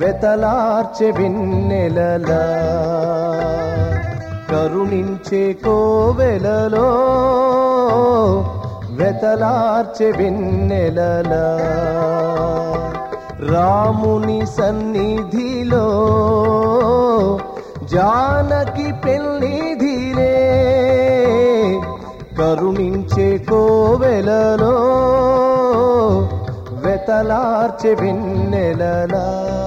వెతలార్చె వెన్నెలలా కరుణించే కోవెలలో వెతలార్చె వెన్నెలలా రాముని సన్నిధిలో జానకి పెళ్ళిధిలే కరుణించే కోవెలలో వెతలార్చె వెన్నెలలా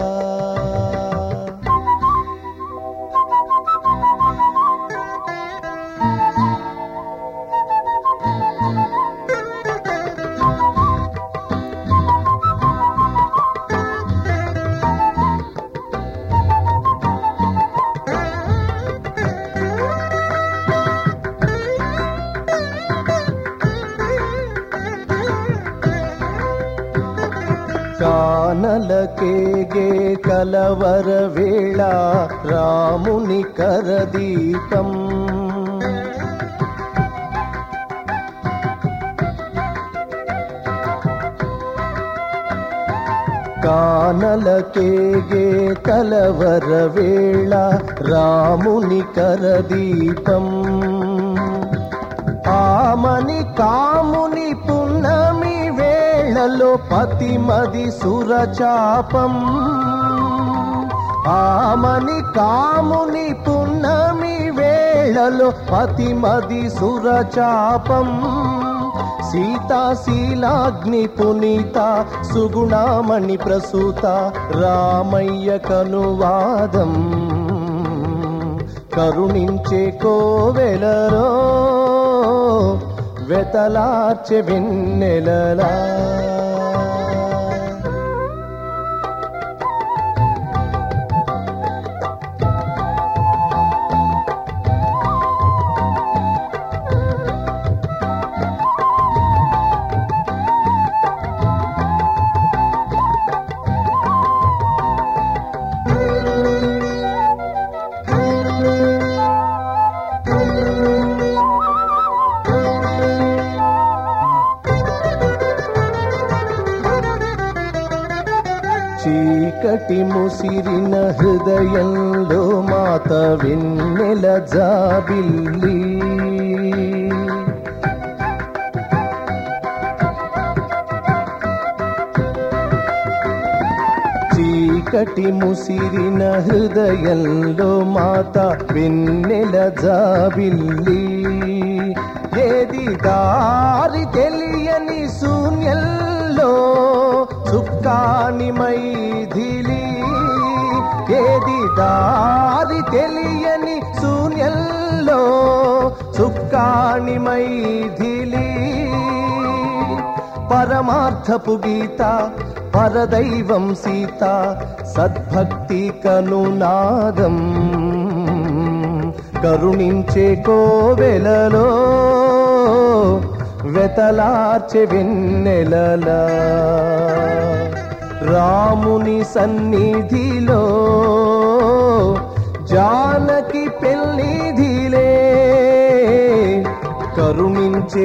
కానలకేగే కలవర వేళ రాముని కరదీపం కానలకేగే కలవర వేళ రాముని కరదీపం ఆమని కాముని పున్నమి వేళలో పతిమది సురచాపం ఆమని కాముని పున్నమి వేళలో పతిమది సురచాపం సీతాశీలాగ్ని పునీత సుగుణామణి ప్రసూత రామయ్య కనువాదం కరుణించే కోవెలలో వెతలార్చె వెన్నెలలా చీకటి ముసిరిన హృదయంలో మాత వెన్నెల జాబిల్లి చీకటి ముసిరిన హృదయంలో మాత వెన్నెల జాబిల్లి ఏది దారి తెలియని శూన్యంలో చుక్కాని మైథిలి ఏది దారి తెలియని శూన్యంలో చుక్కాని మైథిలి పరమార్థపు గీత పరదైవం సీత సద్భక్తి కనునాదం కరుణించే కోవెలలో వెతలార్చె వెన్నెలలా రాముని సన్నిధిలో జానకి పెళ్ళిధిలే కరుణించే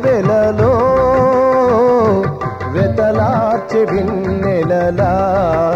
కోవెలలో వెతలార్చె వెన్నెలలా